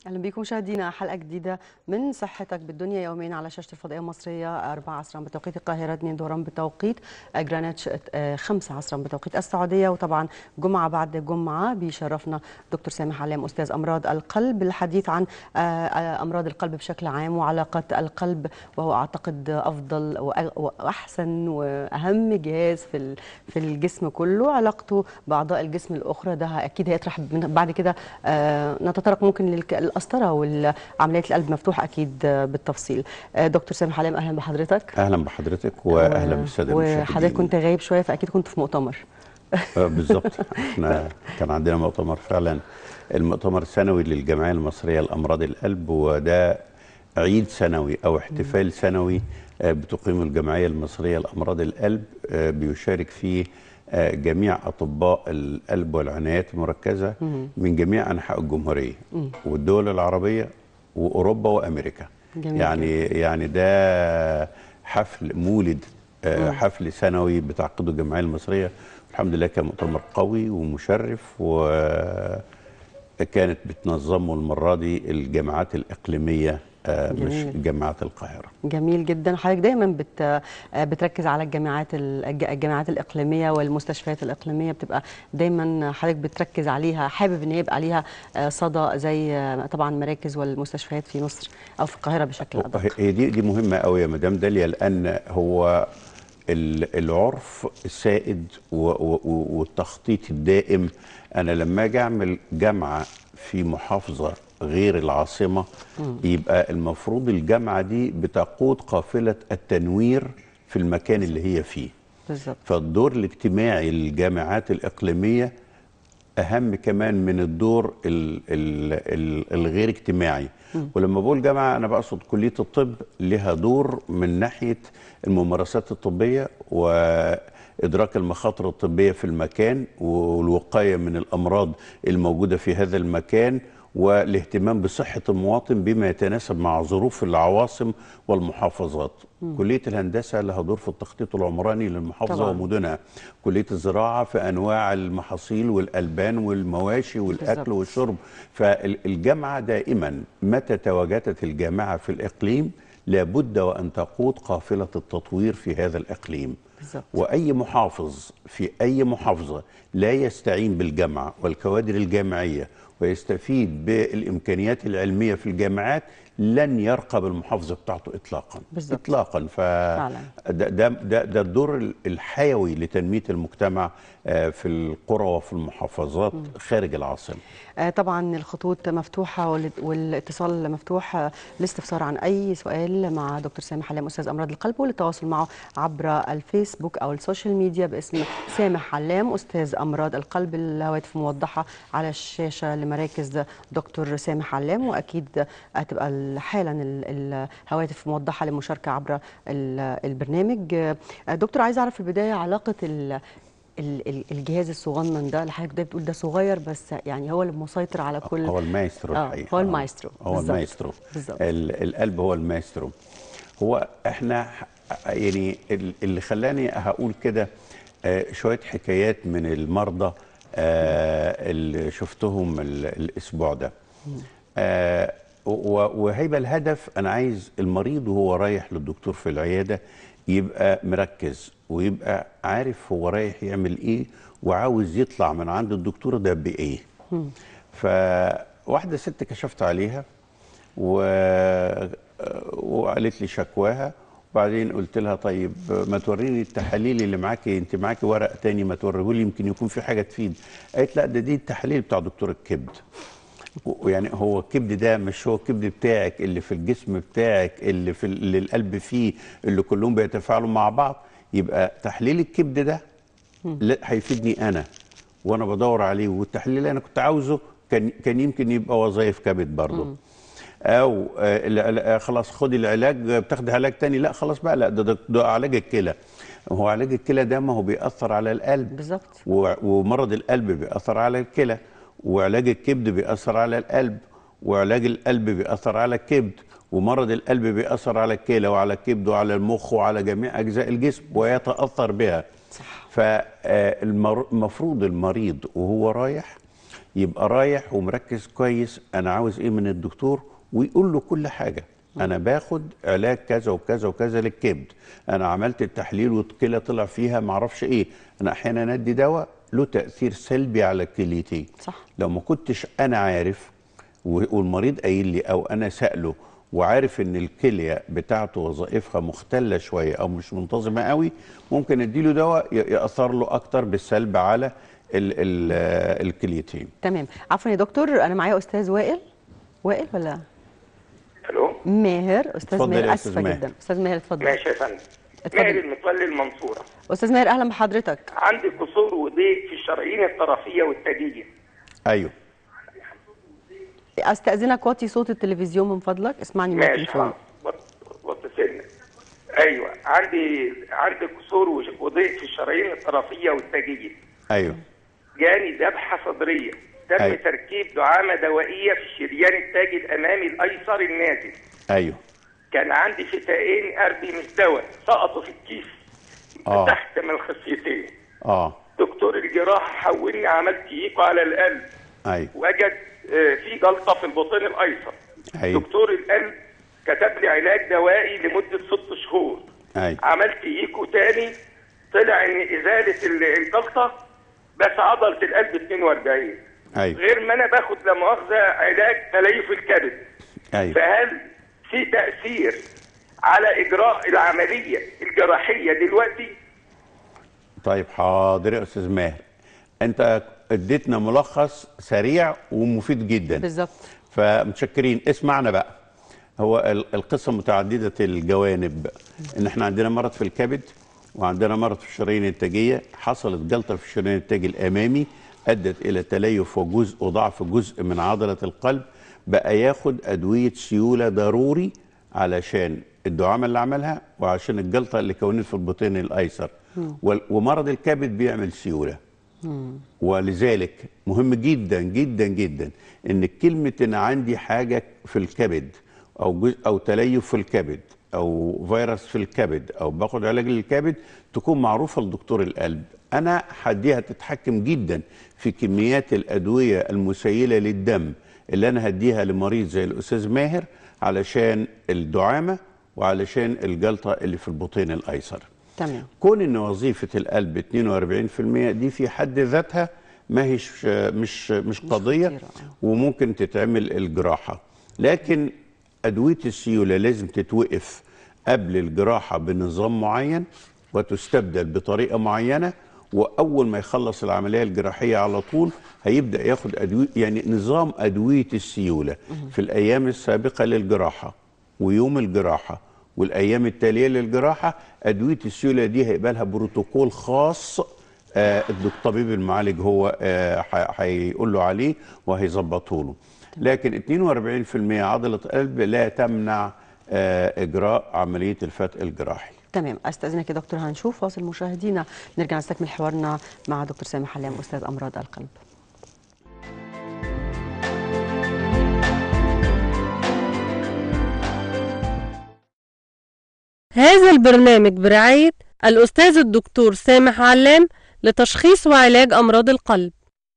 اهلا بكم مشاهدينا حلقه جديده من صحتك بالدنيا يومين على شاشه الفضائيه المصريه 4 عصرا بتوقيت القاهره 2 ظهرا بتوقيت جرeenwich 5 عصرا بتوقيت السعوديه وطبعا جمعه بعد جمعه بيشرفنا دكتور سامح علام استاذ امراض القلب الحديث عن امراض القلب بشكل عام وعلاقه القلب وهو اعتقد افضل واحسن واهم جهاز في في الجسم كله علاقته باعضاء الجسم الاخرى ده اكيد هيطرح بعد كده نتطرق ممكن للقسطره والعمليات القلب مفتوح اكيد بالتفصيل دكتور سامح علام اهلا بحضرتك اهلا بحضرتك واهلا بالساده المشاهدين وحضرتك كنت غايب شويه فاكيد كنت في مؤتمر بالظبط احنا كان عندنا مؤتمر فعلا المؤتمر السنوي للجمعيه المصريه لامراض القلب وده عيد سنوي او احتفال سنوي بتقيم الجمعيه المصريه لامراض القلب بيشارك فيه جميع اطباء القلب والعنايات المركزه من جميع انحاء الجمهوريه والدول العربيه واوروبا وامريكا جميل يعني يعني ده حفل مولد حفل سنوي بتعقده الجمعيه المصريه الحمد لله كان مؤتمر قوي ومشرف وكانت بتنظمه المره دي الجامعات الاقليميه مش جامعات القاهره جميل جدا حضرتك دايما بت بتركز على الجامعات الجامعات الاقليميه والمستشفيات الاقليميه بتبقى دايما حضرتك بتركز عليها حابب ان يبقى ليها صدى زي طبعا مراكز والمستشفيات في مصر او في القاهره بشكل ادق هي دي دي مهمه قوي يا مدام داليا لان هو العرف السائد والتخطيط الدائم انا لما اجي اعمل جامعه في محافظه غير العاصمه يبقى المفروض الجامعه دي بتقود قافله التنوير في المكان اللي هي فيه بالظبط فالدور الاجتماعي للجامعات الاقليميه اهم كمان من الدور ال ال ال الغير اجتماعي ولما بقول جامعه انا بقصد كليه الطب لها دور من ناحيه الممارسات الطبيه وادراك المخاطر الطبيه في المكان والوقايه من الامراض الموجوده في هذا المكان والاهتمام بصحة المواطن بما يتناسب مع ظروف العواصم والمحافظات م. كلية الهندسة لها دور في التخطيط العمراني للمحافظة طبعا. ومدنها كلية الزراعة في أنواع المحاصيل والألبان والمواشي والأكل بالزبط. والشرب فالجامعة دائما متى تواجدت الجامعة في الإقليم لابد وأن تقود قافلة التطوير في هذا الإقليم بالزبط. واي محافظ في اي محافظه لا يستعين بالجامعه والكوادر الجامعيه ويستفيد بالامكانيات العلميه في الجامعات لن يرقى بالمحافظه بتاعته اطلاقا بالزبط. اطلاقا ف ده ده ده, ده الدور الحيوي لتنميه المجتمع في القرى وفي المحافظات م. خارج العاصمه طبعا الخطوط مفتوحه والاتصال مفتوح للاستفسار عن اي سؤال مع دكتور سامح علام استاذ امراض القلب والتواصل معه عبر الفيسبوك او السوشيال ميديا باسم سامح علام استاذ امراض القلب الهواتف موضحه على الشاشه لمراكز دكتور سامح علام واكيد هتبقى حالا الهواتف موضحه للمشاركه عبر البرنامج دكتور عايز اعرف في البدايه علاقه الجهاز الصغنن ده اللي حضرتك ده بتقول ده صغير بس يعني هو اللي مسيطر على كل هو المايسترو آه الحقيقه هو المايسترو هو بالزبط. المايسترو بالزبط. القلب هو المايسترو هو احنا يعني اللي خلاني هقول كده شويه حكايات من المرضى اللي شفتهم الاسبوع ده وهيبقى الهدف انا عايز المريض وهو رايح للدكتور في العياده يبقى مركز ويبقى عارف هو رايح يعمل ايه وعاوز يطلع من عند الدكتور ده بايه فواحده ست كشفت عليها و... وقالت لي شكواها وبعدين قلت لها طيب ما توريني التحاليل اللي معاكي انت معاكي ورق تاني ما توريه لي يمكن يكون في حاجه تفيد قالت لا ده دي التحاليل بتاع دكتور الكبد ويعني هو الكبد ده مش هو الكبد بتاعك اللي في الجسم بتاعك اللي في اللي القلب فيه اللي كلهم بيتفاعلوا مع بعض يبقى تحليل الكبد ده لا هيفيدني انا وانا بدور عليه والتحليل اللي انا كنت عاوزه كان كان يمكن يبقى وظائف كبد برضه او آه خلاص خدي العلاج بتاخدي علاج تاني لا خلاص بقى لا ده, ده, ده علاج الكلى هو علاج الكلى ده ما هو بيأثر على القلب بالظبط ومرض القلب بيأثر على الكلى وعلاج الكبد بيأثر على القلب وعلاج القلب بيأثر على الكبد ومرض القلب بيأثر على الكلى وعلى الكبد وعلى المخ وعلى جميع أجزاء الجسم ويتأثر بها صح فالمفروض المريض وهو رايح يبقى رايح ومركز كويس انا عاوز ايه من الدكتور ويقول له كل حاجه انا باخد علاج كذا وكذا وكذا للكبد انا عملت التحليل والكلى طلع فيها معرفش ايه انا احيانا ادي دواء له تاثير سلبي على الكليتين صح. لو ما كنتش انا عارف و- والمريض قايل لي او انا ساله وعارف ان الكليه بتاعته وظائفها مختله شويه او مش منتظمه قوي ممكن اديله دواء ي- ياثر له اكتر بالسلب على ال ال الكليتين تمام عفوا يا دكتور انا معايا استاذ وائل وائل ولا الو ماهر استاذ اتفضل ماهر يا أستاذ اسفه ماهر. جدا استاذ ماهر اتفضل ماشي يا فندم اتفضل. ماهر المتولي المنصوره استاذ ماهر اهلا بحضرتك عندي قصور وضيق في الشرايين الطرفيه والتاجيه ايوه استاذنك وطي صوت التلفزيون من فضلك اسمعني من ماشي التليفون حاضر وط- وطي سنة ايوه عندي عندي قصور وش- وضيق في الشرايين الطرفيه والتاجيه ايوه جاني ذبحه صدريه تم أيوة. تركيب دعامه دوائيه في الشريان التاجي الامامي الايسر النازل ايوه كان عندي فتائين قربي مستوى سقطوا في الكيس آه. تحت من الخصيتين اه دكتور الجراحه حولني عملت ايكو على القلب ايوه وجد آه، في جلطه في البطين الايسر أيوة. دكتور القلب كتب لي علاج دوائي لمده ست شهور ايوه عملت ايكو تاني طلع ان ازاله ال- الجلطه بس عضله القلب 42 ايوه غير ما انا باخد لا مؤاخذه علاج تليف الكبد ايوه فهل في تاثير على اجراء العمليه الجراحيه دلوقتي طيب حاضر يا استاذ ماهر انت اديتنا ملخص سريع ومفيد جدا بالظبط فمتشكرين اسمعنا بقى هو ال- القصه متعدده الجوانب ان احنا عندنا مرض في الكبد وعندنا مرض في الشرايين التاجيه حصلت جلطه في الشريان التاجي الامامي ادت الى تليف وجزء وضعف جزء من عضله القلب بقى ياخد ادويه سيوله ضروري علشان الدعامه اللي عملها وعشان الجلطه اللي كونت في البطين الايسر وال- ومرض الكبد بيعمل سيوله ولذلك مهم جدا جدا جدا ان كلمه ان عندي حاجه في الكبد او جزء او تليف في الكبد او فيروس في الكبد او باخد علاج للكبد تكون معروفه لدكتور القلب انا هديها تتحكم جدا في كميات الادويه المسيله للدم اللي انا هديها لمريض زي الاستاذ ماهر علشان الدعامه وعلشان الجلطه اللي في البطين الايسر تمام كون ان وظيفه القلب 42% دي في حد ذاتها ما هيش مش مش قضيه خطيرة، آه. وممكن تتعمل الجراحه لكن ادويه السيوله لازم تتوقف قبل الجراحه بنظام معين وتستبدل بطريقه معينه واول ما يخلص العمليه الجراحيه على طول هيبدا ياخد ادويه يعني نظام ادويه السيوله في الايام السابقه للجراحه ويوم الجراحه والايام التاليه للجراحه ادويه السيوله دي هيبقى لها بروتوكول خاص آه، الدك- الطبيب المعالج هو آه، ح- هيقول له عليه وهيظبطه له لكن 42% عضله قلب لا تمنع آه، اجراء عمليه الفتق الجراحي تمام استاذنك يا دكتور هنشوف فاصل مشاهدينا نرجع نستكمل حوارنا مع دكتور سامح حلام استاذ امراض القلب هذا البرنامج برعاية الأستاذ الدكتور سامح علام لتشخيص وعلاج أمراض القلب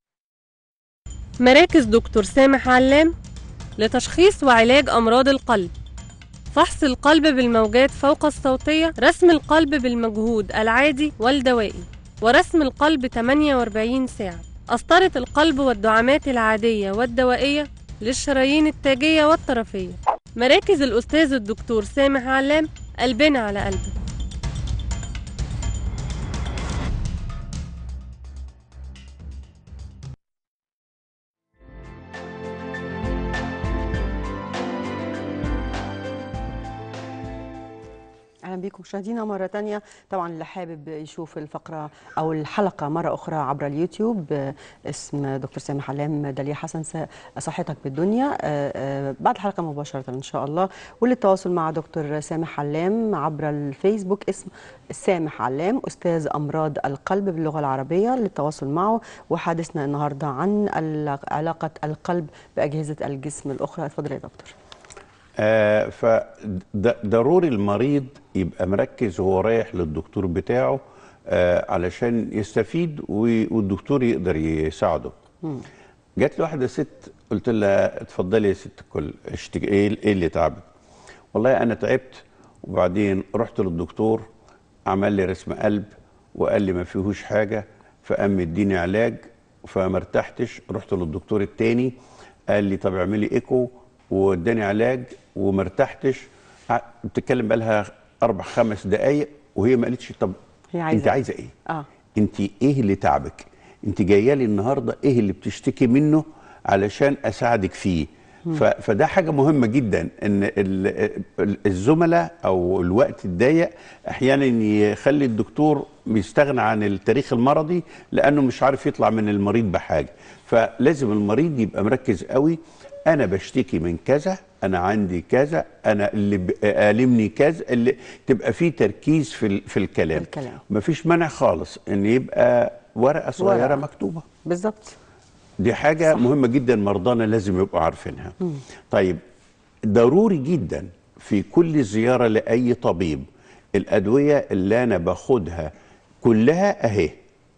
مراكز دكتور سامح علام لتشخيص وعلاج أمراض القلب فحص القلب بالموجات فوق الصوتية رسم القلب بالمجهود العادي والدوائي ورسم القلب 48 ساعة قسطرة القلب والدعامات العادية والدوائية للشرايين التاجية والطرفية مراكز الأستاذ الدكتور سامح علام قلبنا على قلبك اهلا بكم مشاهدينا مره تانية طبعا اللي حابب يشوف الفقره او الحلقه مره اخرى عبر اليوتيوب آه، اسم دكتور سامح علام داليا حسن س- صحتك بالدنيا آه، آه، بعد الحلقه مباشره ان شاء الله وللتواصل مع دكتور سامح علام عبر الفيسبوك اسم سامح علام استاذ امراض القلب باللغه العربيه للتواصل معه وحديثنا النهارده عن ال- علاقه القلب باجهزه الجسم الاخرى اتفضل يا دكتور آه فضروري المريض يبقى مركز وهو رايح للدكتور بتاعه آه علشان يستفيد و- والدكتور يقدر يساعده جات لي واحده ست قلت لها اتفضلي يا ست الكل اشتكي ايه ايه اللي تعبك والله انا تعبت وبعدين رحت للدكتور عمل لي رسم قلب وقال لي ما فيهوش حاجه فقام مديني علاج فما ارتحتش رحت للدكتور التاني قال لي طب اعملي ايكو واداني علاج وما ارتحتش ع- بتتكلم بقالها اربع خمس دقايق وهي ما قالتش طب هي عايزة انت عايزه ايه؟ اه انت ايه اللي تعبك انت جايه لي النهارده ايه اللي بتشتكي منه علشان اساعدك فيه ف... فده حاجه مهمه جدا ان ال... ال- الزملاء او الوقت الضيق احيانا يخلي الدكتور بيستغنى عن التاريخ المرضي لانه مش عارف يطلع من المريض بحاجه فلازم المريض يبقى مركز قوي انا بشتكي من كذا انا عندي كذا انا اللي ب- آلمني كذا اللي تبقى فيه تركيز في ال... في الكلام الكلام. مفيش مانع خالص ان يبقى ورقه صغيره ورقة. مكتوبه بالظبط دي حاجه صح. مهمه جدا مرضانا لازم يبقوا عارفينها طيب ضروري جدا في كل زياره لاي طبيب الادويه اللي انا باخدها كلها اهي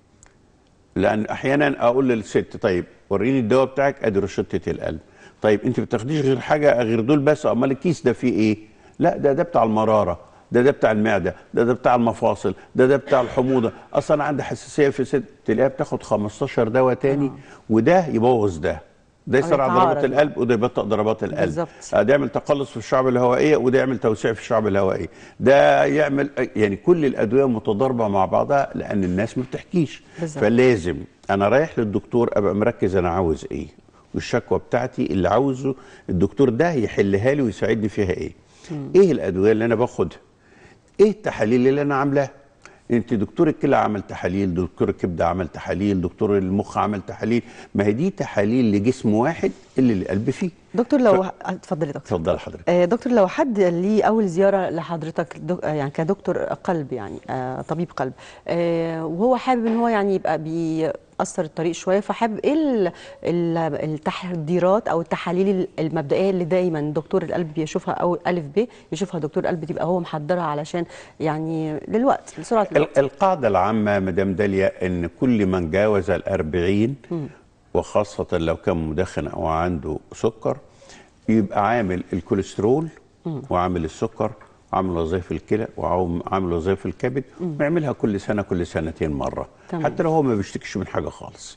لان احيانا اقول للست طيب وريني الدواء بتاعك ادي روشته القلب طيب انت بتاخديش غير حاجه غير دول بس امال الكيس ده فيه ايه لا ده ده بتاع المراره ده ده بتاع المعده ده ده بتاع المفاصل ده ده بتاع الحموضه اصلا عندي حساسيه في ست تلاقيها بتاخد 15 دواء تاني وده يبوظ ده ده يسرع يتعارض ضربات القلب وده يبطئ ضربات القلب بالظبط. آه، ده يعمل تقلص في الشعب الهوائيه وده يعمل توسيع في الشعب الهوائيه ده يعمل يعني كل الادويه متضاربه مع بعضها لان الناس ما بتحكيش بالظبط. فلازم انا رايح للدكتور ابقى مركز انا عاوز ايه والشكوى بتاعتي اللي عاوزه الدكتور ده يحلها لي ويساعدني فيها ايه ايه الادويه اللي انا باخدها ايه التحاليل اللي انا عاملاها انت دكتور الكلى عمل تحاليل دكتور الكبده عمل تحاليل دكتور المخ عمل تحاليل ما هي دي تحاليل لجسم واحد اللي القلب فيه دكتور لو اتفضل يا دكتور اتفضل حضرتك آه، دكتور لو حد ليه اول زياره لحضرتك دك- آه، يعني كدكتور قلب يعني آه، طبيب قلب آه، وهو حابب ان هو يعني يبقى بيأثر الطريق شويه فحابب ايه ال- ال- التحضيرات او التحاليل المبدئيه اللي دايما دكتور القلب بيشوفها او الف ب يشوفها دكتور القلب تبقى هو محضرها علشان يعني للوقت لسرعه الوقت ال- القاعدة العامة مدام داليا إن كل من جاوز الأربعين وخاصة لو كان مدخن أو عنده سكر يبقى عامل الكوليسترول وعامل السكر وعامل وظائف الكلى وعامل وظائف الكبد ويعملها كل سنة كل سنتين مرة تمام. حتى لو هو ما بيشتكيش من حاجة خالص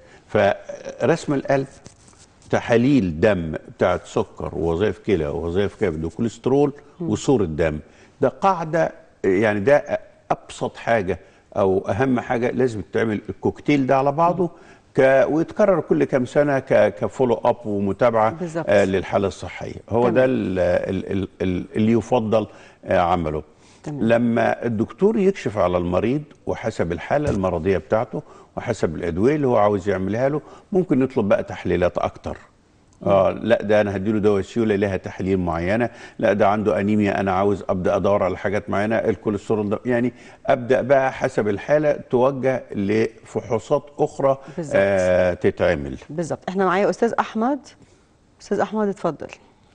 فرسم القلب تحاليل دم بتاعت سكر ووظائف كلى ووظائف كبد وكوليسترول وصورة دم ده قاعدة يعني ده أبسط حاجة أو أهم حاجة لازم تعمل الكوكتيل ده على بعضه ك... ويتكرر كل كام سنة ك... كفولو أب ومتابعة بالظبط. آه للحالة الصحية هو تمام. ده ال... ال... ال... ال- اللي يفضل آه عمله تمام. لما الدكتور يكشف على المريض وحسب الحالة المرضية بتاعته وحسب الأدوية اللي هو عاوز يعملها له ممكن نطلب بقى تحليلات أكتر اه لا ده انا هديله دواء سيوله لها تحاليل معينه لا ده عنده انيميا انا عاوز ابدا ادور على حاجات معينه الكوليسترول ده يعني ابدا بقى حسب الحاله توجه لفحوصات اخرى بالظبط. آه تتعمل بالظبط احنا معايا استاذ احمد استاذ احمد اتفضل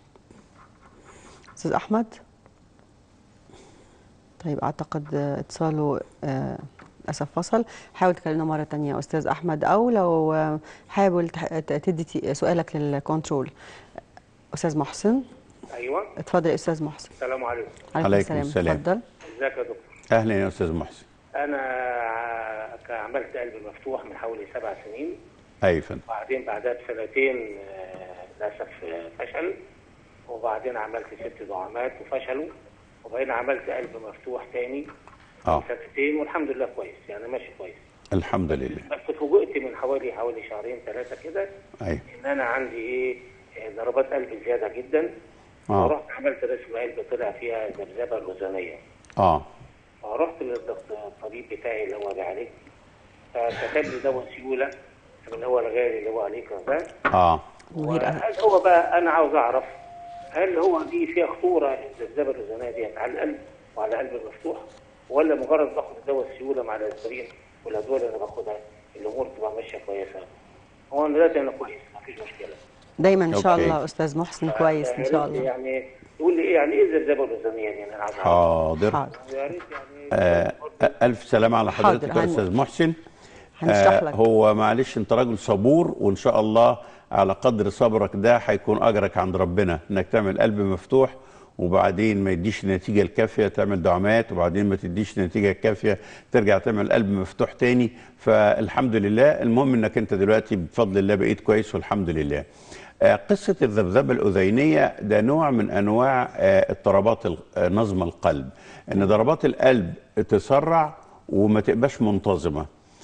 استاذ احمد طيب اعتقد آه، اتصاله آه، للاسف فصل حاول تكلمنا مره تانية يا استاذ احمد او لو آه، حاول تح- ت- تدي تي- سؤالك للكنترول استاذ محسن ايوه اتفضل يا استاذ محسن السلام عليكم عليكم السلام. اتفضل ازيك يا دكتور اهلا يا استاذ محسن انا ع- عملت قلب مفتوح من حوالي سبع سنين ايوه يا فندم وبعدين بعدها بسنتين آه، للاسف آه، فشل وبعدين عملت ست دعامات وفشلوا وبعدين عملت قلب مفتوح تاني اه سنتين والحمد لله كويس يعني ماشي كويس الحمد لله بس فوجئت من حوالي حوالي شهرين ثلاثه كده ايوه ان انا عندي ايه آه، ضربات قلب زياده جدا اه ورحت عملت رسم قلب طلع فيها ذبذبه رزانيه اه فرحت للدكتور الطبيب بتاعي اللي هو بيعالج فكتب لي دواء سيوله اللي هو الغالي اللي هو عليك ده اه وهيبقى هل هو بقى انا عاوز اعرف هل هو دي فيها خطوره الذبذبه الرزانيه ديت على القلب وعلى القلب المفتوح ولا مجرد باخد الدواء السيوله مع الاسبرين والادويه اللي انا باخدها الامور تبقى ماشيه كويسه هو انا دلوقتي انا كويس مفيش مشكله دايما ان شاء أوكي. الله استاذ محسن كويس ان شاء الله يعني يقول لي ايه يعني ايه الذبذبه الرزانيه دي انا عاوز اعرف حاضر حاضر يا ريت يعني آه ألف سلامة على حضرتك حاضر، يا هن- أستاذ محسن هنشرح لك هو معلش انت راجل صبور وان شاء الله على قدر صبرك ده هيكون اجرك عند ربنا انك تعمل قلب مفتوح وبعدين ما يديش النتيجه الكافيه تعمل دعامات وبعدين ما تديش النتيجه الكافيه ترجع تعمل قلب مفتوح تاني فالحمد لله المهم انك انت دلوقتي بفضل الله بقيت كويس والحمد لله آه، قصة الذبذبة الأذينية ده نوع من أنواع آه، اضطرابات ال- آه، نظم القلب إن ضربات القلب تسرع وما تبقاش منتظمة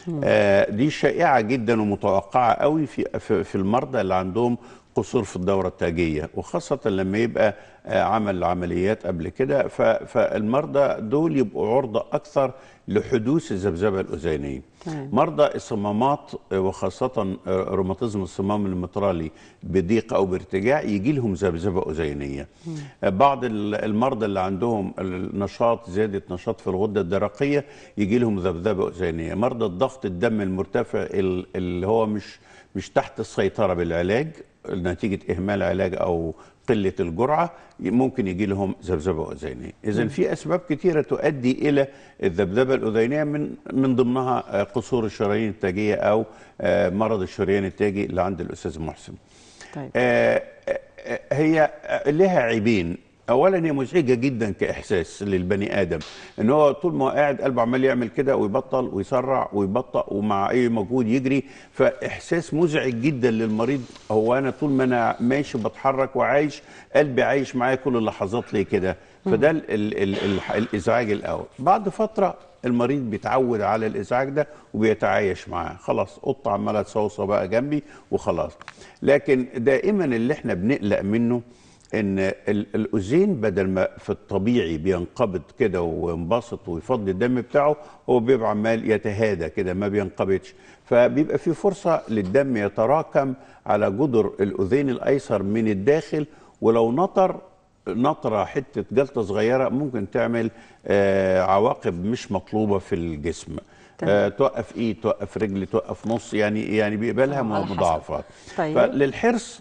آه، دي شائعة جدا ومتوقعة قوي في في في المرضى اللي عندهم قصور في الدورة التاجية وخاصة لما يبقى آه، عمل عمليات قبل كده ف- فالمرضى دول يبقوا عرضة أكثر لحدوث الذبذبة الأذينية تمام. مرضى الصمامات آه، وخاصة آه، روماتيزم الصمام المترالي بضيق أو بارتجاع يجي لهم ذبذبة أذينية آه، بعض ال- المرضى اللي عندهم النشاط زيادة نشاط في الغدة الدرقية يجي لهم ذبذبة أذينية مرضى الضغط الدم المرتفع ال- اللي هو مش مش تحت السيطرة بالعلاج نتيجة إهمال علاج أو قلة الجرعة ممكن يجي لهم ذبذبة أذينية إذا في أسباب كثيرة تؤدي إلى الذبذبة الأذينية من من ضمنها آه، قصور الشرايين التاجية أو آه، مرض الشريان التاجي اللي عند الأستاذ محسن طيب آه، آه، آه، هي آه، لها عيبين اولا هي مزعجه جدا كاحساس للبني ادم ان هو طول ما هو قاعد قلبه عمال يعمل كده ويبطل ويسرع ويبطأ ومع اي مجهود يجري فاحساس مزعج جدا للمريض هو انا طول ما انا ماشي بتحرك وعايش قلبي عايش معايا كل اللحظات ليه كده فده ال ال ال ال الازعاج الاول بعد فتره المريض بيتعود على الازعاج ده وبيتعايش معاه خلاص قطه عماله تصوصه بقى جنبي وخلاص لكن دائما اللي احنا بنقلق منه ان ال- الاذين بدل ما في الطبيعي بينقبض كده وينبسط ويفضي الدم بتاعه هو بيبقى عمال يتهادى كده ما بينقبضش فبيبقى في فرصه للدم يتراكم على جدر الاذين الايسر من الداخل ولو نطر نطره حته جلطه صغيره ممكن تعمل آه عواقب مش مطلوبه في الجسم تمام. آه توقف ايد توقف رجل توقف نص يعني يعني بيقبلها آه، على حسب. مضاعفات طيب. فللحرص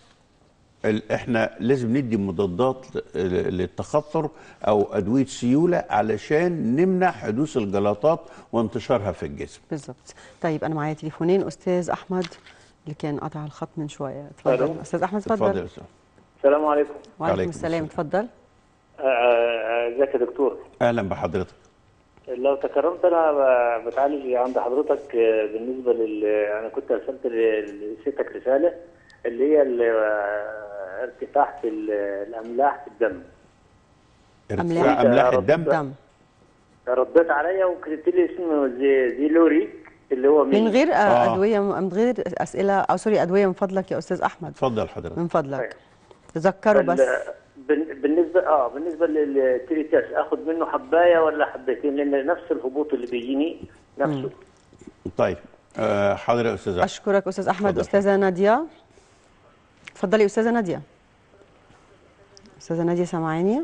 ال- احنا لازم ندي مضادات ل- للتخثر او ادويه سيوله علشان نمنع حدوث الجلطات وانتشارها في الجسم بالضبط طيب انا معايا تليفونين استاذ احمد اللي كان قطع الخط من شويه ألو. تفضل استاذ احمد اتفضل يا تفضل استاذ السلام عليكم وعليكم عليكم السلام السلام. تفضل آه، آه، ازيك يا دكتور اهلا بحضرتك لو تكرمت انا ب- بتعالج عند حضرتك آه، بالنسبه لل انا كنت ارسلت ل- لستك رساله اللي هي ال- آه، ارتفاع في ال- الاملاح في الدم أملاح. ارتفاع املاح رد- الدم دم رديت عليا وكتبت لي اسمه زي زيلوري اللي هو من مين؟ غير آه. آه. ادويه من غير اسئله او سوري ادويه من فضلك يا استاذ احمد اتفضل حضرتك من فضلك تذكروا فال- بس بال- بالنسبه اه بالنسبه للتريتاس اخد منه حبايه ولا حبتين لان نفس الهبوط اللي بيجيني نفسه طيب آه حاضر يا استاذ أحمد. اشكرك استاذ احمد اتفضل. استاذه ناديه تفضلي استاذه ناديه استاذه ناديه سامعاني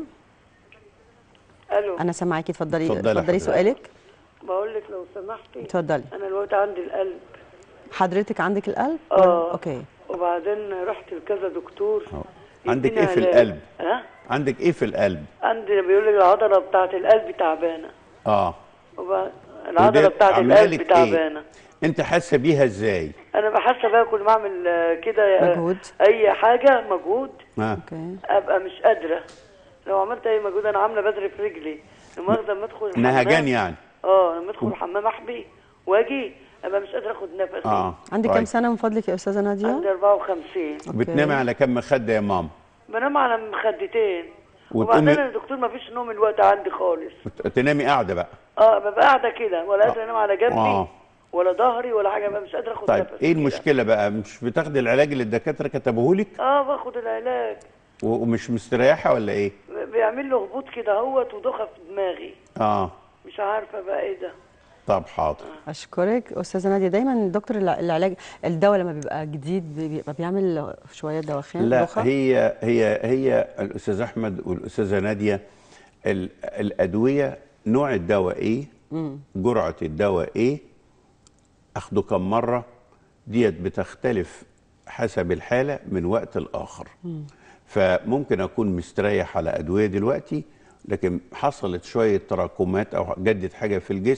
الو انا سامعاكي اتفضلي اتفضلي اتفضلي حضرتك. سؤالك بقول لك لو سمحتي اتفضلي انا الوقت عندي القلب حضرتك عندك القلب اه اوكي وبعدين رحت لكذا دكتور عندك يديني ايه في علاج. القلب ها عندك ايه في القلب عندي بيقول لك العضله بتاعه القلب تعبانه اه وبعد العضله وديت بتاعه عاملة القلب لك تعبانه انت حاسه بيها ازاي انا بحس باكل بعمل آه، كده آه، مجهود. اي حاجه مجهود اه اوكي ابقى مش قادره لو عملت اي مجهود انا عامله بدري في رجلي لما اخذ لما ادخل الحمام نهجان يعني اه لما ادخل الحمام احبي واجي ابقى مش قادره اخد نفسي اه عندك طيب. كم سنه من فضلك يا استاذه ناديه عندي 54 بتنامي على كم مخده يا ماما بنام على مخدتين وتقومي- وبعدين يا دكتور ما فيش نوم الوقت عندي خالص بت- تنامي قاعده بقى اه ببقى قاعده كده ولا قادره انام على جنبي آه. ولا ظهري ولا حاجه بقى مش قادره اخد طيب نفس ايه كده. المشكله بقى مش بتاخدي العلاج اللي الدكاتره كتبوهولك اه باخد العلاج و- ومش مستريحه ولا ايه بيعمل له هبوط كده اهوت ودوخه في دماغي اه مش عارفه بقى ايه ده طب حاضر اشكرك استاذه ناديه دايما دكتور الع- العلاج الدواء لما بيبقى جديد بيبقى بيعمل شويه دوخان لا دوخة؟ هي هي هي الاستاذ احمد والاستاذه ناديه ال- الادويه نوع الدواء ايه جرعه الدواء ايه اخده كم مره ديت بتختلف حسب الحاله من وقت لاخر فممكن اكون مستريح على ادويه دلوقتي لكن حصلت شويه تراكمات او جدت حاجه في الجسم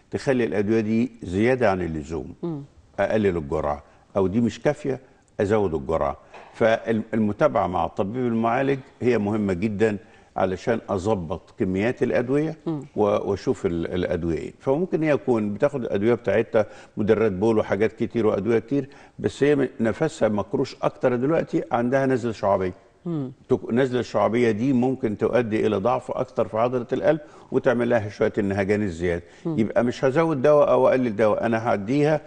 تخلي الادويه دي زياده عن اللزوم اقلل الجرعه او دي مش كافيه ازود الجرعه فالمتابعه مع الطبيب المعالج هي مهمه جدا علشان اظبط كميات الادويه و- واشوف ال- الادويه ايه فممكن هي يكون بتاخد الادويه بتاعتها مدرات بول وحاجات كتير وادويه كتير بس هي م- نفسها مكروش اكتر دلوقتي عندها نزله شعبيه تك- نزله الشعبيه دي ممكن تؤدي الى ضعف اكتر في عضله القلب وتعمل لها شويه النهجان الزياده يبقى مش هزود دواء او اقلل دواء انا هديها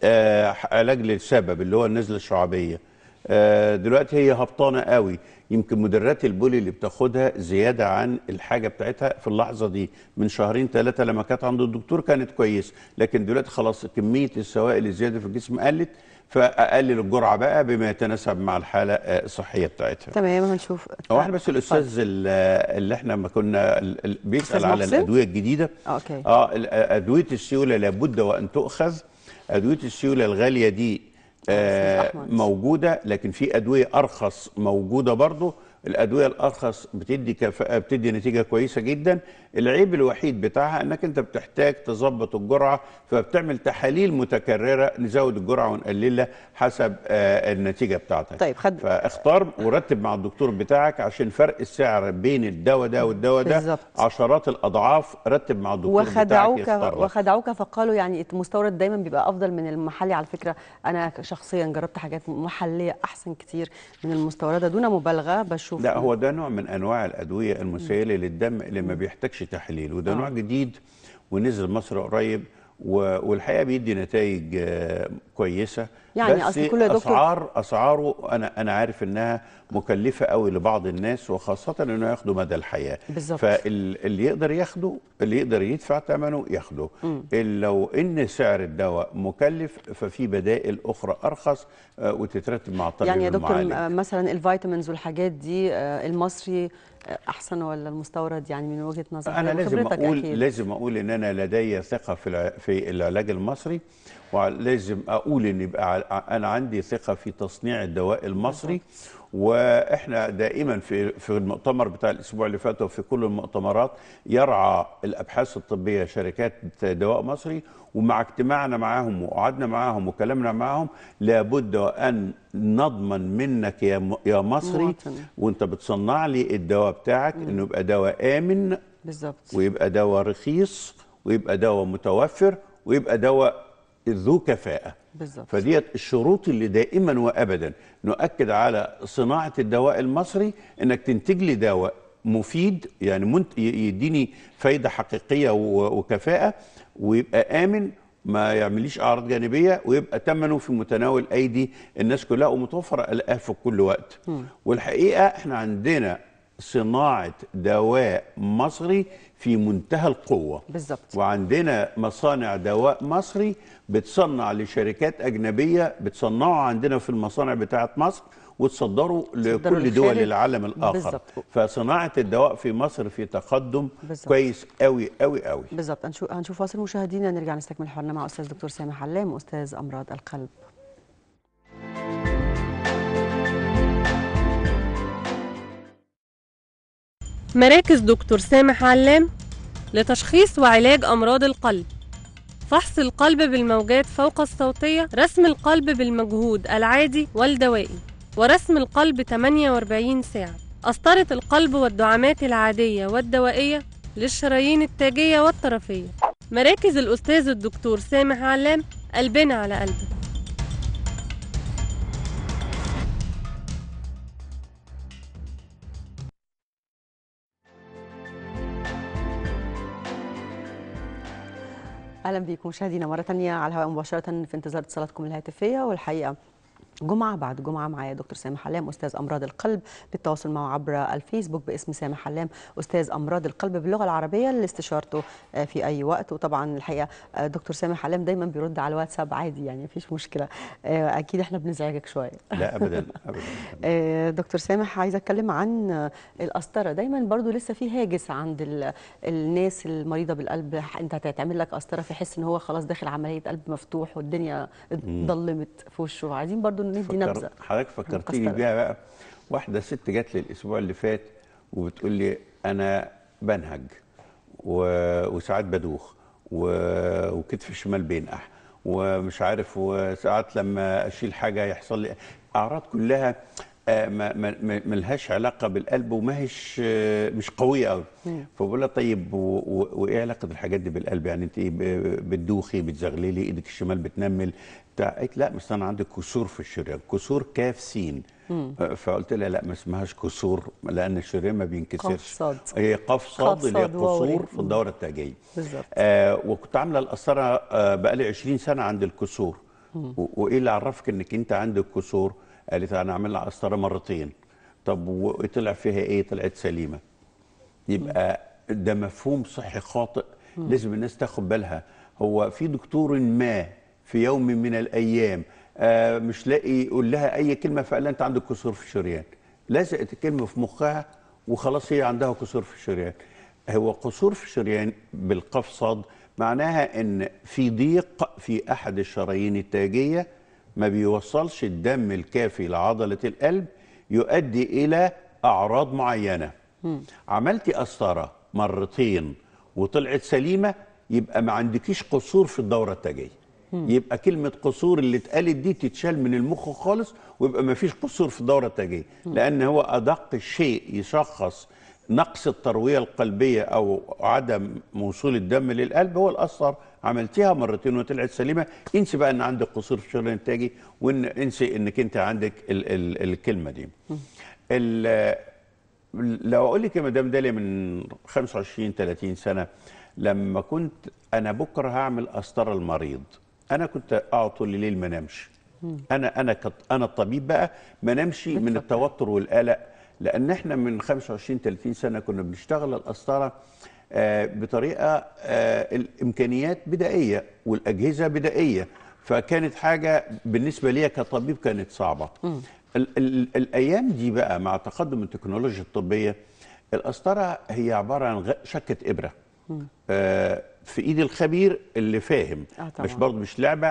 آه علاج للسبب اللي هو النزله الشعبيه آه، دلوقتي هي هبطانه قوي يمكن مدرات البولي اللي بتاخدها زياده عن الحاجه بتاعتها في اللحظه دي من شهرين ثلاثه لما كانت عند الدكتور كانت كويس لكن دلوقتي خلاص كميه السوائل الزياده في الجسم قلت فاقلل الجرعه بقى بما يتناسب مع الحاله آه، الصحيه بتاعتها تمام هنشوف هو احنا بس الاستاذ ال- اللي احنا ما كنا ال- ال- بيسال أستاذ على محسن؟ الادويه الجديده أوكي. اه ال- ادويه السيوله لابد وان تؤخذ ادويه السيوله الغاليه دي آه أستاذ أحمد. موجوده لكن في ادويه ارخص موجوده برضه الادويه الارخص بتدي كفاءه بتدي نتيجه كويسه جدا العيب الوحيد بتاعها انك انت بتحتاج تظبط الجرعه فبتعمل تحاليل متكرره نزود الجرعه ونقللها حسب آه النتيجه بتاعتك طيب، خد- فاختار ورتب مع الدكتور بتاعك عشان فرق السعر بين الدواء ده والدواء ده بالظبط. عشرات الاضعاف رتب مع الدكتور وخدعوك بتاعك يختار لك. وخدعوك فقالوا يعني المستورد دايما بيبقى افضل من المحلي على فكره انا شخصيا جربت حاجات محليه احسن كتير من المستورده دون مبالغه بشوف لا هو ده نوع من انواع الادويه المسيله للدم اللي ما بيحتاجش تحليل وده آه. نوع جديد ونزل مصر قريب و- والحقيقه بيدي نتائج آه، كويسه يعني بس أصل كل يا دكتور- اسعار اسعاره انا انا عارف انها مكلفه قوي لبعض الناس وخاصه انه ياخدوا مدى الحياه بالظبط. فاللي يقدر ياخده اللي يقدر يدفع ثمنه ياخده ال- لو ان سعر الدواء مكلف ففي بدائل اخرى ارخص آه، وتترتب مع الطبيب يعني يا دكتور المعالج. م- مثلا الفيتامينز والحاجات دي آه، المصري آه، احسن ولا المستورد يعني من وجهه نظرك انا لازم وخبرتك اقول أكيد. لازم اقول ان انا لدي ثقه في الع- في العلاج المصري ولازم اقول ان يبقى ع- انا عندي ثقه في تصنيع الدواء المصري واحنا دائما في في المؤتمر بتاع الاسبوع اللي فات وفي كل المؤتمرات يرعى الابحاث الطبيه شركات دواء مصري ومع اجتماعنا معاهم وقعدنا معاهم وكلامنا معاهم لابد ان نضمن منك يا م- يا مصري مواطن. وانت بتصنع لي الدواء بتاعك انه يبقى دواء امن بالظبط ويبقى دواء رخيص ويبقى دواء متوفر ويبقى دواء ذو كفاءة بالظبط. فديت الشروط اللي دائما وابدا نؤكد على صناعة الدواء المصري انك تنتج لي دواء مفيد يعني منت... ي- يديني فايدة حقيقية و- وكفاءة ويبقى آمن ما يعمليش أعراض جانبية ويبقى ثمنه في متناول أيدي الناس كلها ومتوفر ألاقاه في كل وقت والحقيقة احنا عندنا صناعة دواء مصري في منتهى القوة بالظبط. وعندنا مصانع دواء مصري بتصنع لشركات أجنبية بتصنعه عندنا في المصانع بتاعة مصر وتصدروا تصدروا لكل دول للخارج. العالم الآخر بالظبط. فصناعة الدواء في مصر في تقدم بالظبط. كويس قوي قوي قوي بالظبط هنشوف هنشوف فاصل مشاهدينا نرجع نستكمل حوارنا مع استاذ دكتور سامح علام استاذ امراض القلب مراكز دكتور سامح علام لتشخيص وعلاج أمراض القلب فحص القلب بالموجات فوق الصوتية رسم القلب بالمجهود العادي والدوائي ورسم القلب 48 ساعة قسطرة القلب والدعامات العادية والدوائية للشرايين التاجية والطرفية مراكز الأستاذ الدكتور سامح علام قلبنا على قلبك اهلا بكم مشاهدينا مره ثانيه على الهواء مباشره في انتظار اتصالاتكم الهاتفيه والحقيقه جمعة بعد جمعة معايا دكتور سامح حلام أستاذ أمراض القلب للتواصل معه عبر الفيسبوك باسم سامح حلام أستاذ أمراض القلب باللغة العربية لاستشارته آه، في أي وقت وطبعا الحقيقة آه، دكتور سامح حلام دايما بيرد على الواتساب عادي يعني مفيش مشكلة آه، أكيد إحنا بنزعجك شوية لا أبدا أبدا آه، دكتور سامح عايزه اتكلم عن آه، القسطره دايما برضو لسه في هاجس عند ال- الناس المريضه بالقلب ح- انت هتعمل لك قسطره فيحس ان هو خلاص داخل عمليه قلب مفتوح والدنيا ضلمت في وشه عايزين برضو ندي فكر- نبذه حضرتك فكرتني القسطرة. بيها بقى واحده ست جات لي الاسبوع اللي فات وبتقول لي انا بنهج و... وساعات بدوخ و- وكتف الشمال بينقح ومش عارف وساعات لما اشيل حاجه يحصل لي اعراض كلها آه، ما ما ما- ملهاش علاقه بالقلب وما هيش آه، مش قويه قوي فبقول لها طيب و- و- وايه علاقه الحاجات دي بالقلب يعني انت إيه ب- بتدوخي بتزغللي ايدك الشمال بتنمل بتاع قالت لا بس انا عندي كسور في الشريان كسور كاف سين فقلت لها لا ما اسمهاش كسور لان الشريان ما بينكسرش قاف صاد. هي قاف صاد قاف اللي هي صاد واو قصور ري. في الدوره التاجيه بالظبط. آه وكنت عامله القسطره آه بقالي 20 سنه عند الكسور و- وايه اللي عرفك انك انت عندك كسور قالت انا عامل لها قسطره مرتين طب وطلع فيها ايه طلعت سليمه يبقى ده مفهوم صحي خاطئ لازم الناس تاخد بالها هو في دكتور ما في يوم من الايام آه مش لاقي يقول لها اي كلمه فقال لها انت عندك كسور في الشريان لزقت الكلمه في مخها وخلاص هي عندها كسور في الشريان هو قصور في الشريان بالقاف صاد معناها ان في ضيق في احد الشرايين التاجيه ما بيوصلش الدم الكافي لعضله القلب يؤدي الى اعراض معينه عملتي قسطره مرتين وطلعت سليمه يبقى ما عندكيش قصور في الدوره التاجيه يبقى كلمه قصور اللي اتقالت دي تتشال من المخ خالص ويبقى ما فيش قصور في الدوره التاجيه لان هو ادق شيء يشخص نقص الترويه القلبيه او عدم وصول الدم للقلب هو القسطر عملتيها مرتين وطلعت سليمه انسي بقى ان عندك قصور في الشريان التاجي وان انسي انك انت عندك ال ال الكلمه دي ال- لو اقول لك يا مدام داليا من 25 30 سنه لما كنت انا بكره هعمل قسطره المريض انا كنت اقعد طول الليل ما انامش انا انا كت انا الطبيب بقى ما انامش من التوتر والقلق لان احنا من 25 30 سنه كنا بنشتغل القسطره آه، بطريقه آه، الامكانيات بدائيه والاجهزه بدائيه فكانت حاجه بالنسبه لي كطبيب كانت صعبه ال ال الايام دي بقى مع تقدم التكنولوجيا الطبيه القسطره هي عباره عن غ- شكه ابره آه في ايد الخبير اللي فاهم آه طبعاً. مش برضه مش لعبه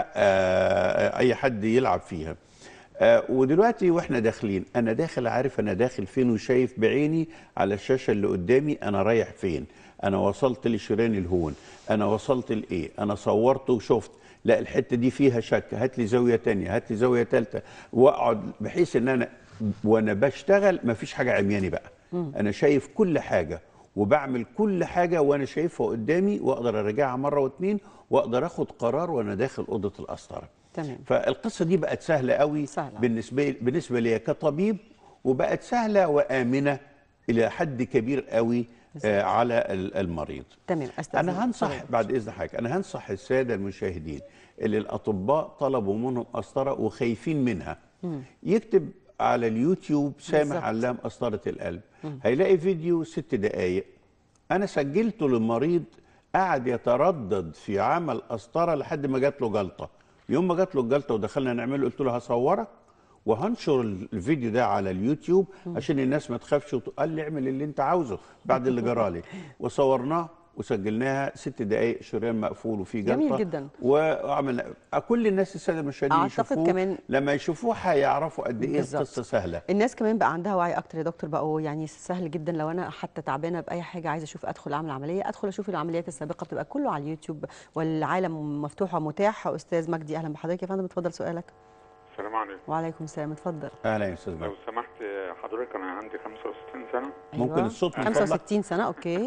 آه اي حد يلعب فيها آه ودلوقتي واحنا داخلين انا داخل عارف انا داخل فين وشايف بعيني على الشاشه اللي قدامي انا رايح فين انا وصلت لشريان الهون انا وصلت لايه انا صورت وشفت لا الحته دي فيها شك هات لي زاويه تانية هات لي زاويه ثالثه واقعد بحيث ان انا وانا بشتغل مفيش حاجه عمياني بقى انا شايف كل حاجه وبعمل كل حاجه وانا شايفها قدامي واقدر اراجعها مره واتنين واقدر اخد قرار وانا داخل اوضه القسطره تمام. فالقصه دي بقت سهله قوي سهلة. بالنسبه بالنسبه لي كطبيب وبقت سهله وامنه الى حد كبير قوي آه على ال- المريض تمام استاذ انا هنصح بعد اذن حضرتك انا هنصح الساده المشاهدين اللي الاطباء طلبوا منهم قسطره وخايفين منها يكتب على اليوتيوب سامح بالظبط. علام قسطره القلب هيلاقي فيديو ست دقائق انا سجلته للمريض قعد يتردد في عمل قسطره لحد ما جات له جلطه يوم ما جات له الجلطه ودخلنا نعمله قلت له هصورك وهنشر الفيديو ده على اليوتيوب عشان الناس ما تخافش وت- قال لي اعمل اللي انت عاوزه بعد اللي جرالي وصورناه وسجلناها ست دقائق شريان مقفول وفيه جلطه جميل جدا. وعملنا كل الناس الساده المشاهدين أعتقد يشوفوه كمان- لما يشوفوه هيعرفوا قد ايه بالظبط. القصه سهله الناس كمان بقى عندها وعي اكتر يا دكتور بقوا يعني سهل جدا لو انا حتى تعبانه باي حاجه عايزه اشوف ادخل اعمل عمليه ادخل اشوف العمليات السابقه بتبقى كله على اليوتيوب والعالم مفتوح ومتاح استاذ مجدي اهلا بحضرتك يا فندم اتفضل سؤالك السلام عليكم وعليكم السلام اتفضل اهلا يا استاذ لو مجدي. سمحت حضرتك انا عندي 65 سنه ممكن الصوت من فضلك؟ 65 سنه اوكي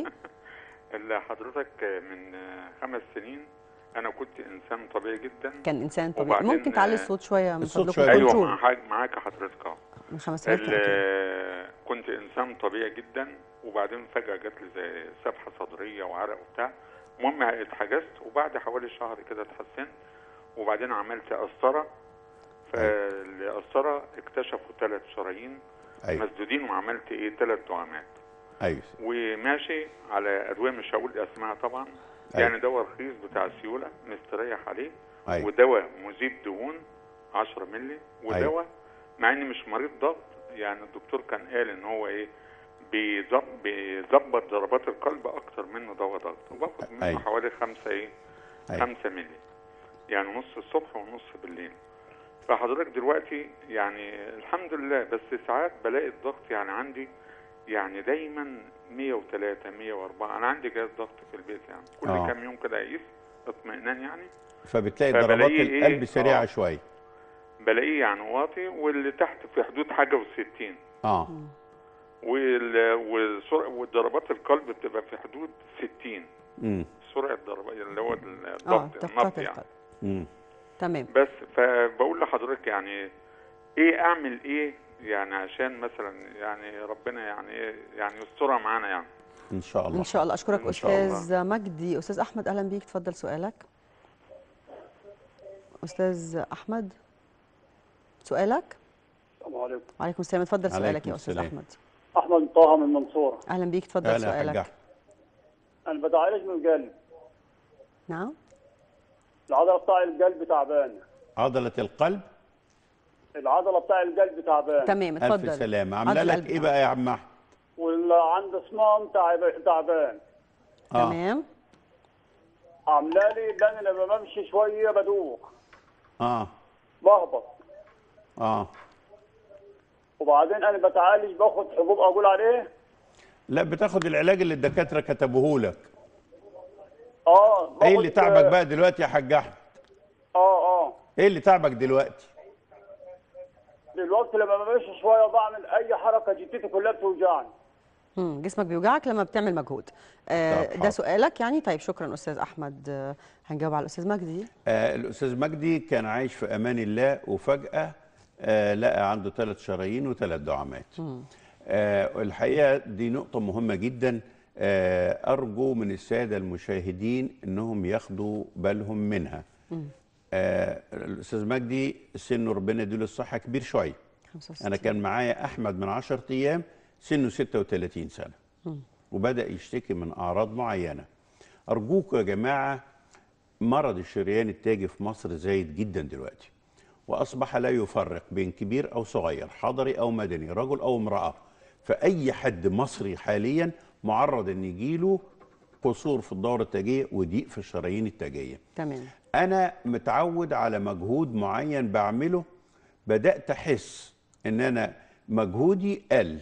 اللي حضرتك من خمس سنين انا كنت انسان طبيعي جدا كان انسان طبيعي وبعدين، ممكن تعلي آه، الصوت شويه من الصوت فضلكم شوية. ايوه كنترول. مع حاج- معاك حضرتك اه من خمس سنوات ال- أوكي. كنت انسان طبيعي جدا وبعدين فجاه جات لي زي سبحه صدريه وعرق وبتاع المهم اتحجزت وبعد حوالي شهر كده اتحسنت وبعدين عملت قسطره فالقسطره اكتشفوا ثلاث شرايين ايوه مسدودين وعملت ايه ثلاث دعامات ايوه وماشي على ادويه مش هقول اسمها طبعا أيوة. يعني دواء رخيص بتاع السيوله مستريح عليه أيوة. ودواء مذيب دهون 10 مللي ودواء أيوة. مع اني مش مريض ضغط يعني الدكتور كان قال ان هو ايه بيظب- بيظبط ضربات القلب اكتر منه دواء ضغط وباخد منه أيوة. حوالي خمسة ايه أيوة. خمسة مللي يعني نص الصبح ونص بالليل فحضرتك دلوقتي يعني الحمد لله بس ساعات بلاقي الضغط يعني عندي يعني دايما 103 104 انا عندي جهاز ضغط في البيت يعني كل آه. كام يوم كده اقيس اطمئنان يعني فبتلاقي فبلاقيه ضربات إيه؟ القلب سريعه آه. شويه بلاقيه يعني واطي واللي تحت في حدود حاجه و60 اه وال... والسرعة والضربات القلب بتبقى في حدود 60 امم سرعه ضربات اللي هو اه الضغط دقات النبض يعني القلب امم تمام بس فبقول لحضرتك يعني ايه اعمل ايه يعني عشان مثلا يعني ربنا يعني إيه يعني يسترها معانا يعني ان شاء الله ان شاء الله اشكرك إن شاء الله. استاذ مجدي استاذ احمد اهلا بيك تفضل سؤالك استاذ احمد سؤالك السلام عليكم وعليكم السلام اتفضل عليكم سؤالك يا استاذ السلام. احمد احمد طه من المنصوره اهلا بيك تفضل اهلا يا حاج سؤالك أحمد. انا بتعالج من القلب نعم العضله بتاع القلب تعبانه عضله القلب العضله بتاع القلب تعبانه تمام الف اتفضل سلامه عامله عضل لك القلب ايه بقى يا عم احمد واللي عنده صمام تعب- تعبان اه تمام عامله لي ان انا لما بمشي شويه بدوخ اه بهبط اه وبعدين انا بتعالج باخد حبوب اقول عليه لا بتاخد العلاج اللي الدكاتره كتبوه لك اه باخد ايه اللي تعبك بقى دلوقتي يا حاج احمد اه اه ايه اللي تعبك دلوقتي دلوقتي لما بمشي شويه بعمل اي حركه جدتي كلها بتوجعني مم. جسمك بيوجعك لما بتعمل مجهود آه طب ده حاضر. سؤالك يعني طيب شكرا استاذ احمد آه هنجاوب على الاستاذ مجدي آه الاستاذ مجدي كان عايش في امان الله وفجاه آه لقى عنده ثلاث شرايين وثلاث دعامات آه الحقيقه دي نقطه مهمه جدا آه ارجو من الساده المشاهدين انهم ياخدوا بالهم منها آه الاستاذ مجدي سنه ربنا يديله الصحه كبير شويه 65 انا كان معايا احمد من 10 ايام سنه 36 سنه وبدا يشتكي من اعراض معينه ارجوكم يا جماعه مرض الشريان التاجي في مصر زايد جدا دلوقتي واصبح لا يفرق بين كبير او صغير حضري او مدني رجل او امراه فاي حد مصري حاليا معرض ان يجيله قصور في الدوره التاجيه وضيق في الشرايين التاجيه تمام انا متعود على مجهود معين بعمله بدات احس ان انا مجهودي قل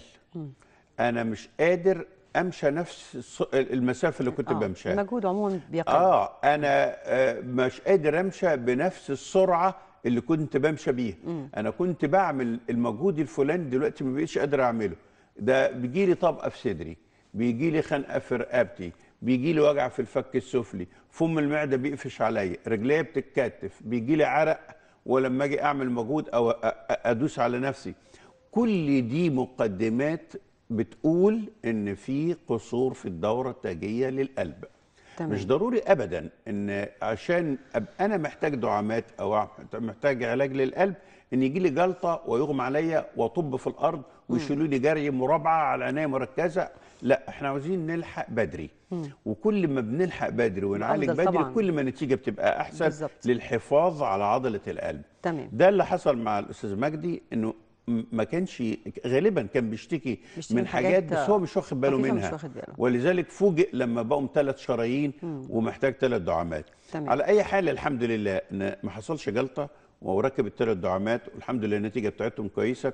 انا مش قادر امشى نفس الص- المسافه اللي كنت آه بمشيها المجهود عموما بيقل اه انا آه مش قادر امشى بنفس السرعه اللي كنت بمشى بيها انا كنت بعمل المجهود الفلاني دلوقتي ما بقيتش قادر اعمله ده بيجي لي طبقه في صدري بيجي لي خنقه في رقبتي بيجي لي وجع في الفك السفلي فم المعده بيقفش عليا رجليا بتتكتف بيجي لي عرق ولما اجي اعمل مجهود او أ- أ- ادوس على نفسي كل دي مقدمات بتقول ان في قصور في الدوره التاجيه للقلب تمام. مش ضروري ابدا ان عشان ابقى انا محتاج دعامات او محتاج علاج للقلب ان يجي لي جلطه ويغمى عليا واطب في الارض ويشيلوا لي جري مربعه على عنايه مركزه لا احنا عاوزين نلحق بدري وكل ما بنلحق بدري ونعالج أفضل بدري طبعاً. كل ما النتيجه بتبقى احسن بالظبط. للحفاظ على عضله القلب تمام. ده اللي حصل مع الاستاذ مجدي انه م- ما كانش غالبا كان بيشتكي بيشتكي من من حاجات حاجات بس هو مش واخد باله خفيفة مش منها واخد باله. ولذلك فوجئ لما بقوا ثلاث شرايين ومحتاج ثلاث دعامات تمام. على اي حال الحمد لله ان ما حصلش جلطه وركب الثلاث دعامات والحمد لله النتيجه بتاعتهم كويسه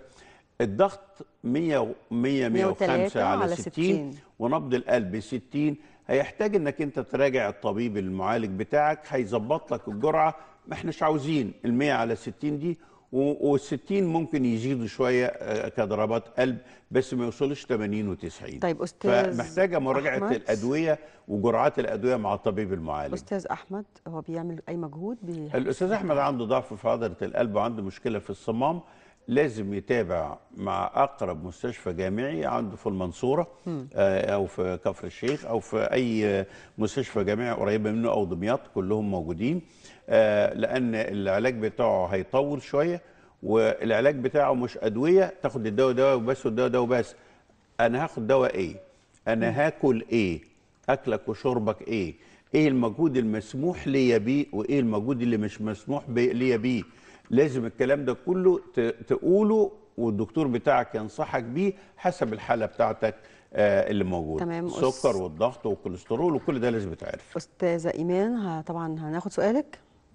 الضغط 100 100 105 103 على على 60 60. ونبض القلب 60 هيحتاج انك انت تراجع الطبيب المعالج بتاعك هيظبط لك الجرعه ما احناش عاوزين ال 100 على 60 دي وال 60 ممكن يزيدوا شويه آه، كضربات قلب بس ما يوصلوش 80 و90 طيب، أستاذ فمحتاجه مراجعه أحمد. الادويه وجرعات الادويه مع الطبيب المعالج استاذ احمد هو بيعمل اي مجهود بي... الاستاذ احمد عنده ضعف في عضله القلب وعنده مشكله في الصمام لازم يتابع مع اقرب مستشفى جامعي عنده في المنصوره آه، او في كفر الشيخ او في اي آه، مستشفى جامعي قريبه منه او دمياط كلهم موجودين آه، لان العلاج بتاعه هيطول شويه والعلاج بتاعه مش ادويه تاخد الدواء ده وبس والدواء ده وبس انا هاخد دواء ايه انا هاكل ايه اكلك وشربك ايه ايه المجهود المسموح ليا بيه وايه المجهود اللي مش مسموح بي- ليا بيه لازم الكلام ده كله ت- تقوله والدكتور بتاعك ينصحك بيه حسب الحاله بتاعتك آه اللي موجوده تمام. السكر أس- والضغط والكوليسترول وكل ده لازم يتعرف استاذه ايمان ها طبعا هناخد سؤالك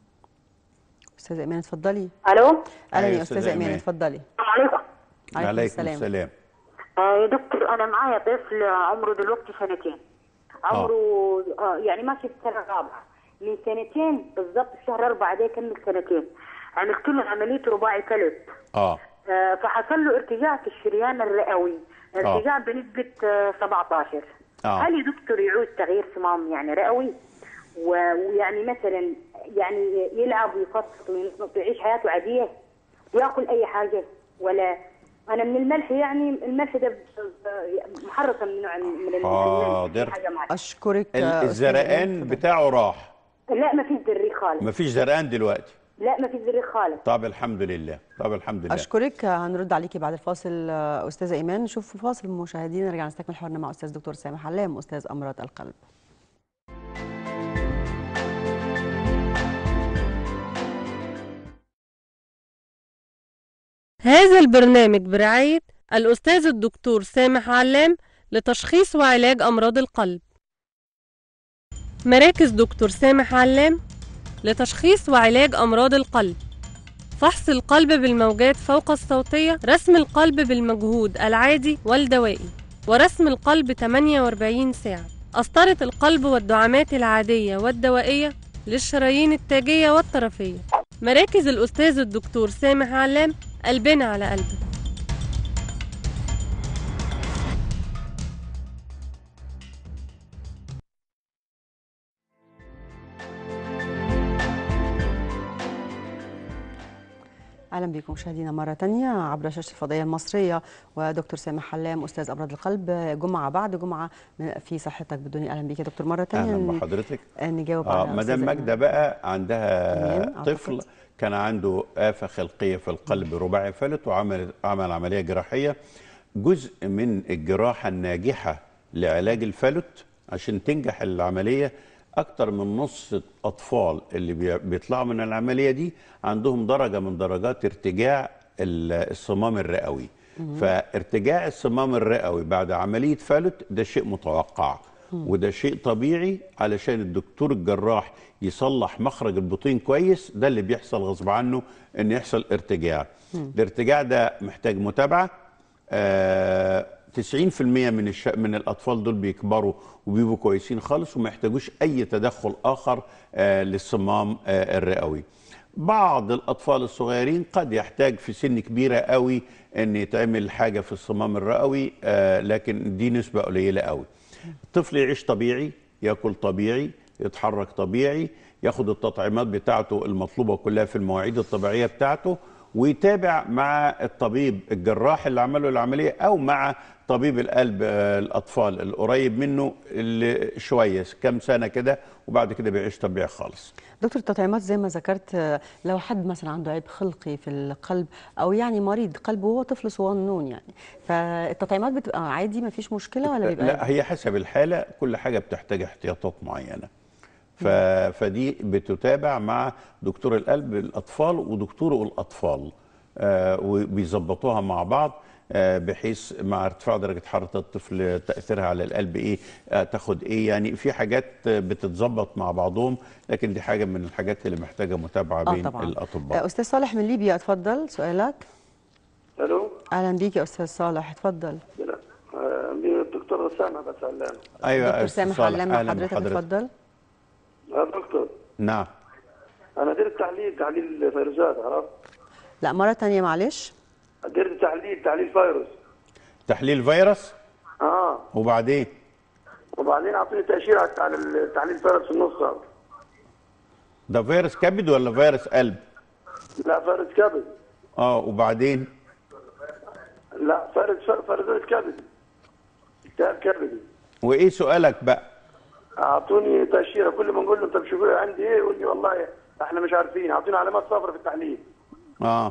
استاذه ايمان اتفضلي الو اهلا أيوة يا أستاذة استاذه ايمان إيمان. اتفضلي السلام عليكم عليكم السلام. آه يا دكتور انا معايا طفل عمره دلوقتي سنتين عمره آه يعني ماشي في السنه الرابعه من سنتين بالضبط في شهر أربعة ده كمل سنتين عملت له عملية رباعي فلت اه آه، فحصل له ارتجاع في الشريان الرئوي ارتجاع بنسبة آه، 17 آه. هل يا دكتور يعود تغيير صمام يعني رئوي و- ويعني مثلا يعني يلعب ويفطط وينطط ويعيش حياته عادية وياكل أي حاجة ولا أنا من الملح يعني الملح ده ب- ب- محرصة من نوع من الملح حاضر. في حاجة معينة. اشكرك ال- آه، أستاذة الزرقان إيمان. اتفضل. بتاعه راح لا ما في زريق خالص مفيش زرقان دلوقتي لا ما في زريق خالص طب الحمد لله طب الحمد لله اشكرك هنرد عليكي بعد الفاصل آه، استاذه ايمان نشوف فاصل مشاهدينا نرجع نستكمل حوارنا مع استاذ دكتور سامح علام استاذ امراض القلب هذا البرنامج برعاية الأستاذ الدكتور سامح علام لتشخيص وعلاج أمراض القلب مراكز دكتور سامح علام لتشخيص وعلاج أمراض القلب فحص القلب بالموجات فوق الصوتية رسم القلب بالمجهود العادي والدوائي ورسم القلب 48 ساعة قسطرة القلب والدعامات العادية والدوائية للشرايين التاجية والطرفية مراكز الأستاذ الدكتور سامح علام قلبنا على قلبك اهلا بكم مشاهدينا مره تانية عبر شاشه الفضائيه المصريه ودكتور سامح حلام استاذ امراض القلب جمعه بعد جمعه في صحتك بالدنيا اهلا بك يا دكتور مره تانية اهلا بحضرتك نجاوب اه على مدام أستاذة ماجده بقى عندها إيمان، أعتقد. طفل كان عنده آفة خلقية في القلب رباعي فلت وعمل عمل عملية جراحية جزء من الجراحة الناجحة لعلاج الفلت عشان تنجح العملية أكتر من نص الأطفال اللي بي- بيطلعوا من العملية دي عندهم درجة من درجات ارتجاع ال- الصمام الرئوي فارتجاع الصمام الرئوي بعد عملية فلت ده شيء متوقع وده شيء طبيعي علشان الدكتور الجراح يصلح مخرج البطين كويس ده اللي بيحصل غصب عنه ان يحصل ارتجاع الارتجاع ده محتاج متابعه آه 90% من الش... من الاطفال دول بيكبروا وبيبقوا كويسين خالص وما يحتاجوش اي تدخل اخر آه للصمام آه الرئوي بعض الاطفال الصغيرين قد يحتاج في سن كبيره قوي ان يتعمل حاجه في الصمام الرئوي آه لكن دي نسبه قليله قوي الطفل يعيش طبيعي ياكل طبيعي يتحرك طبيعي ياخد التطعيمات بتاعته المطلوبه كلها في المواعيد الطبيعيه بتاعته ويتابع مع الطبيب الجراح اللي عمل له العمليه او مع طبيب القلب آه، الاطفال القريب منه اللي شويه كام سنه كده وبعد كده بيعيش طبيعي خالص دكتور التطعيمات زي ما ذكرت آه، لو حد مثلا عنده عيب خلقي في القلب او يعني مريض قلب وهو طفل صغنون يعني فالتطعيمات بتبقى عادي ما فيش مشكله ولا بيبقى لا هي حسب الحاله كل حاجه بتحتاج احتياطات معينه ف... فدي بتتابع مع دكتور القلب الاطفال ودكتور الاطفال آه وبيظبطوها مع بعض آه بحيث مع ارتفاع درجه حراره الطفل تاثيرها على القلب ايه آه تاخد ايه يعني في حاجات بتتظبط مع بعضهم لكن دي حاجه من الحاجات اللي محتاجه متابعه اه بين طبعا الاطباء آه، استاذ صالح من ليبيا اتفضل سؤالك الو اهلا بيك يا استاذ صالح اتفضل آه، الدكتور اسامه بس علام ايوه دكتور يا أستاذ سامح صالح، علام مع أهلاً حضرتك بحضرتك. اتفضل يا دكتور نعم انا درت تحليل تحليل فيروسات عرفت لا مره تانية معلش درت تحليل تحليل فيروس تحليل فيروس اه وبعدين وبعدين اعطوني تاشيره على التحليل فيروس في النص هذا. ده فيروس كبد ولا فيروس قلب لا فيروس كبد اه وبعدين لا فيروس فيروس كبد التهاب كبدي وايه سؤالك بقى اعطوني تاشيره كل ما نقول له طب شوفوا عندي ايه يقول لي والله احنا مش عارفين اعطوني علامات صفراء في التحليل اه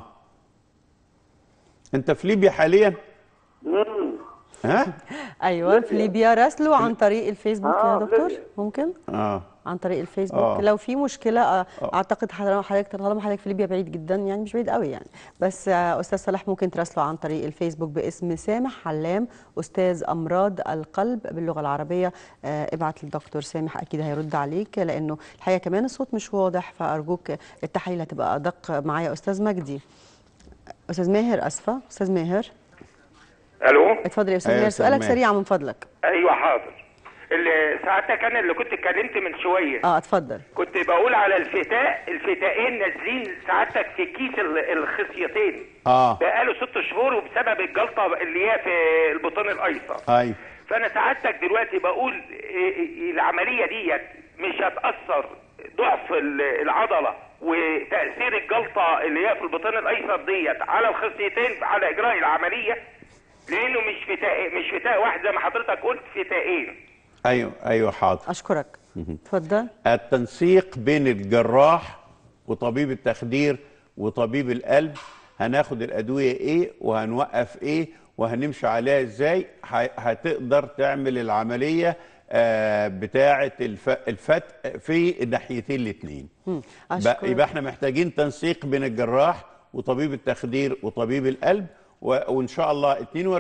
انت في ليبيا حاليا امم ها ايوه في ليبيا راسله عن طريق الفيسبوك آه، يا في دكتور ليبيا. ممكن اه عن طريق الفيسبوك آه. لو في مشكله آه، اعتقد طالما حضرتك طالما حضرتك في ليبيا بعيد جدا يعني مش بعيد قوي يعني بس آه، استاذ صلاح ممكن تراسله عن طريق الفيسبوك باسم سامح حلام استاذ امراض القلب باللغه العربيه آه، ابعت للدكتور سامح اكيد هيرد عليك لانه الحقيقه كمان الصوت مش واضح فارجوك التحاليل هتبقى ادق معايا استاذ مجدي استاذ ماهر اسفه استاذ ماهر الو اتفضل يا استاذ أيوة ماهر أستاذ سؤالك ماهر. سريع من فضلك ايوه حاضر اللي ساعتك انا اللي كنت اتكلمت من شويه اه اتفضل كنت بقول على الفتاء الفتائين نازلين سعادتك في كيس ال- الخصيتين اه بقاله ست شهور وبسبب الجلطه اللي هي في البطن الايسر ايوه فانا سعادتك دلوقتي بقول إيه إيه العمليه ديت مش هتاثر ضعف ال- العضله وتاثير الجلطه اللي هي في البطن الايسر ديت على الخصيتين على اجراء العمليه لانه مش فتاء مش فتاء واحد زي ما حضرتك قلت فتائين ايوه ايوه حاضر اشكرك اتفضل التنسيق بين الجراح وطبيب التخدير وطبيب القلب هناخد الادويه ايه وهنوقف ايه وهنمشي عليها ازاي ه- هتقدر تعمل العمليه آه، بتاعه الف- الفتق في الناحيتين الاثنين مم. بقى- أشكرك. يبقى احنا محتاجين تنسيق بين الجراح وطبيب التخدير وطبيب القلب و- وان شاء الله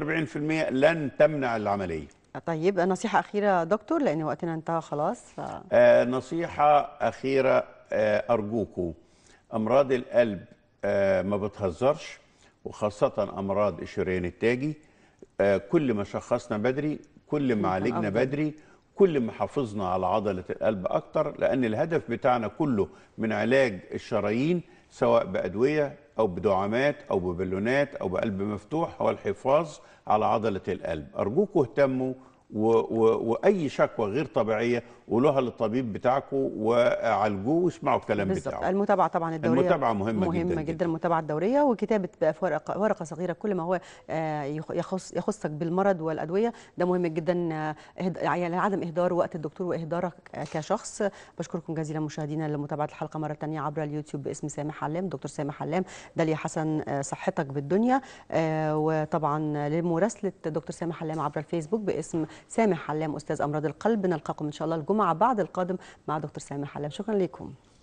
42% لن تمنع العمليه طيب نصيحة أخيرة دكتور لأن وقتنا انتهى خلاص ف... آه نصيحة أخيرة آه أرجوكم أمراض القلب آه ما بتهزرش وخاصة أمراض الشريان التاجي آه كل ما شخصنا بدري كل ما عالجنا أفضل. بدري كل ما حافظنا على عضلة القلب أكتر لأن الهدف بتاعنا كله من علاج الشرايين سواء بأدوية أو بدعامات أو ببالونات أو بقلب مفتوح هو الحفاظ على عضلة القلب أرجوكم اهتموا و و واي شكوى غير طبيعيه قولوها للطبيب بتاعكم وعالجوه واسمعوا الكلام بالظبط بتاعه المتابعة طبعا الدورية المتابعة مهمة مهمة جداً جدا, جداً. المتابعة الدورية وكتابة بقى في ورقة ورقة صغيرة كل ما هو آه، يخ- يخص يخصك بالمرض والأدوية ده مهم جدا آه، إهد- يعني عدم إهدار وقت الدكتور وإهدارك آه، كشخص بشكركم جزيلا مشاهدينا لمتابعة الحلقة مرة تانية عبر اليوتيوب باسم سامح علام دكتور سامح علام داليا حسن آه، صحتك بالدنيا آه، وطبعا لمراسلة دكتور سامح علام عبر الفيسبوك باسم سامح علام أستاذ أمراض القلب نلقاكم إن شاء الله الجمعة بعد القادم مع دكتور سامح علام شكرا لكم